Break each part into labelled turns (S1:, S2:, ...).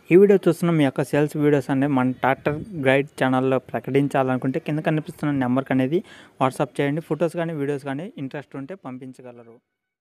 S1: ఈ వీడియో చూస్తున్న మీ యొక్క సేల్స్ వీడియోస్ అనేది మన ట్రాక్టర్ గైడ్ ఛానల్లో ప్రకటించాలనుకుంటే కింద కనిపిస్తున్న నెంబర్కి అనేది వాట్సాప్ చేయండి ఫొటోస్ కానీ వీడియోస్ కానీ ఇంట్రెస్ట్ ఉంటే పంపించగలరు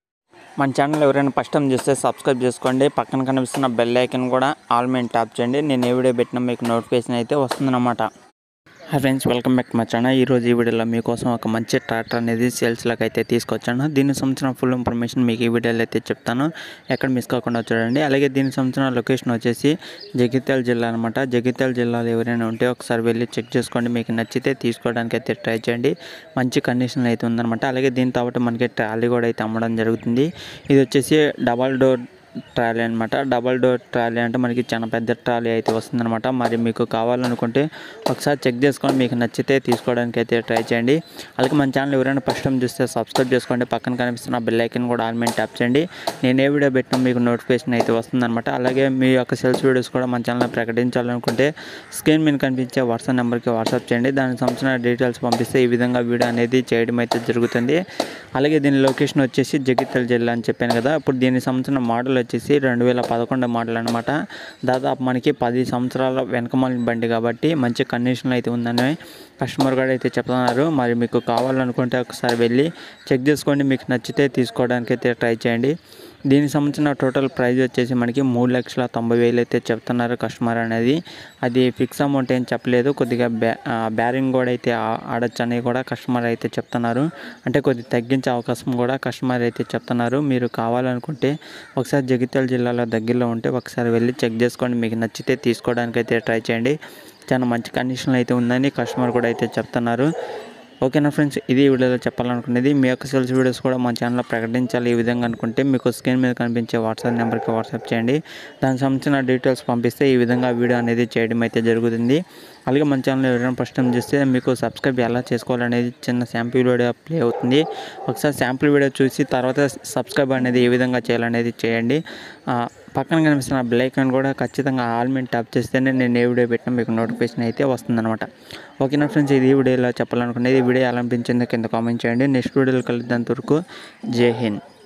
S1: మన ఛానల్ ఎవరైనా ఫస్ట్ టైం చూస్తే సబ్స్క్రైబ్ చేసుకోండి పక్కన కనిపిస్తున్న బెల్ ఐకన్ కూడా ఆల్ మెయిన్ ట్యాప్ చేయండి నేను ఏ వీడియో పెట్టినా మీకు నోటిఫికేషన్ అయితే వస్తుందన్నమాట hi friends welcome back to my channel ఈరోజు ఈ వీడియోలో మీకోసం ఒక మంచి ట్రాక్టర్ అనేది సేల్స్లోకి అయితే తీసుకొచ్చాను దీనికి సంబంధించిన ఫుల్ ఇన్ఫర్మేషన్ మీకు ఈ వీడియోలో అయితే చెప్తాను ఎక్కడ మిస్ కాకుండా చూడండి అలాగే దీనికి సంబంధించిన లొకేషన్ వచ్చేసి జగిత్యాల జిల్లా అనమాట జగిత్యాల జిల్లాలో ఎవరైనా ఉంటే ఒకసారి వెళ్ళి చెక్ చేసుకోండి మీకు నచ్చితే తీసుకోవడానికి అయితే ట్రై చేయండి మంచి కండిషన్లో అయితే ఉందన్నమాట అలాగే దీంతో పాటు మనకి ట్రాలీ కూడా అయితే అమ్మడం జరుగుతుంది ఇది వచ్చేసి డబల్ డోర్ ట్రాలీ అనమాట డబల్ డోర్ ట్రాలీ అంటే మనకి చాలా పెద్ద ట్రాలీ అయితే వస్తుందన్నమాట మరి మీకు కావాలనుకుంటే ఒకసారి చెక్ చేసుకొని మీకు నచ్చితే తీసుకోవడానికి అయితే ట్రై చేయండి అలాగే మన ఛానల్ ఎవరైనా ఫస్ట్ టైం చూస్తే సబ్స్క్రైబ్ చేసుకోండి పక్కన కనిపిస్తున్న బెల్ ఐకన్ కూడా ఆల్ మీద ట్యాప్ చేయండి నేను ఏ వీడియో పెట్టినా మీకు నోటిఫికేషన్ అయితే వస్తుందన్నమాట అలాగే మీ యొక్క సేల్స్ వీడియోస్ కూడా మన ఛానల్ ప్రకటించాలనుకుంటే స్క్రీన్ మీద కనిపించే వాట్సాప్ నెంబర్కి వాట్సాప్ చేయండి దానికి సంబంధించిన డీటెయిల్స్ పంపిస్తే ఈ విధంగా వీడియో అనేది చేయడం అయితే జరుగుతుంది అలాగే దీని లొకేషన్ వచ్చేసి జగిత్యాల జిల్లా అని చెప్పాను కదా ఇప్పుడు దీనికి సంబంధించిన మోడల్ వచ్చేసి రెండు వేల పదకొండు మోడల్ అనమాట దాదాపు మనకి పది సంవత్సరాల వెనకమాలిన బండి కాబట్టి మంచి కండిషన్లో అయితే ఉందని కస్టమర్ కూడా అయితే చెప్తున్నారు మరి మీకు కావాలనుకుంటే ఒకసారి వెళ్ళి చెక్ చేసుకోండి మీకు నచ్చితే తీసుకోవడానికి అయితే ట్రై చేయండి దీనికి సంబంధించిన టోటల్ ప్రైస్ వచ్చేసి మనకి మూడు లక్షల తొంభై వేలు అయితే చెప్తున్నారు కస్టమర్ అనేది అది ఫిక్స్ అమౌంట్ ఏం చెప్పలేదు కొద్దిగా బ్యా బ్యారింగ్ కూడా అయితే ఆ- ఆడొచ్చు అని కూడా కస్టమర్ అయితే చెప్తున్నారు అంటే కొద్దిగా తగ్గించే అవకాశం కూడా కస్టమర్ అయితే చెప్తున్నారు మీరు కావాలనుకుంటే ఒకసారి జగిత్యాల జిల్లాలో దగ్గరలో ఉంటే ఒకసారి వెళ్ళి చెక్ చేసుకోండి మీకు నచ్చితే తీసుకోవడానికి అయితే ట్రై చేయండి చాలా మంచి కండిషన్లో అయితే ఉందని కస్టమర్ కూడా అయితే చెప్తున్నారు ఓకేనా ఫ్రెండ్స్ ఇది ఈ వీడియోలో చెప్పాలనుకునేది మీ యొక్క సేల్స్ వీడియోస్ కూడా మా ఛానల్లో ప్రకటించాలి ఈ విధంగా అనుకుంటే మీకు స్క్రీన్ మీద కనిపించే వాట్సాప్ నెంబర్కి వాట్సాప్ చేయండి దానికి సంబంధించిన డీటెయిల్స్ పంపిస్తే ఈ విధంగా వీడియో అనేది చేయడం అయితే జరుగుతుంది అలాగే మన ఛానల్ ఎవరైనా ఫస్ట్ టైం చేస్తే మీకు సబ్స్క్రైబ్ ఎలా చేసుకోవాలనేది చిన్న శాంపుల్ వీడియో ప్లే అవుతుంది ఒకసారి శాంపుల్ వీడియో చూసి తర్వాత సబ్స్క్రైబ్ అనేది ఏ విధంగా చేయాలనేది చేయండి ఆ, పక్కన కనిపిస్తున్న బెల్ ఐకాన్ కూడా ఖచ్చితంగా ఆల్ మీద ట్యాప్ చేస్తేనే నేను ఏ వీడియో పెట్టినా మీకు నోటిఫికేషన్ అయితే వస్తుందన్నమాట ఓకేనా ఫ్రెండ్స్ ఇది ఈ వీడియోలో చెప్పాలనుకునేది ఈ వీడియో ఎలా అనిపించిందో కింద కామెంట్ చేయండి నెక్స్ట్ వీడియోలో కలుద్దాం వరకు జై హింద్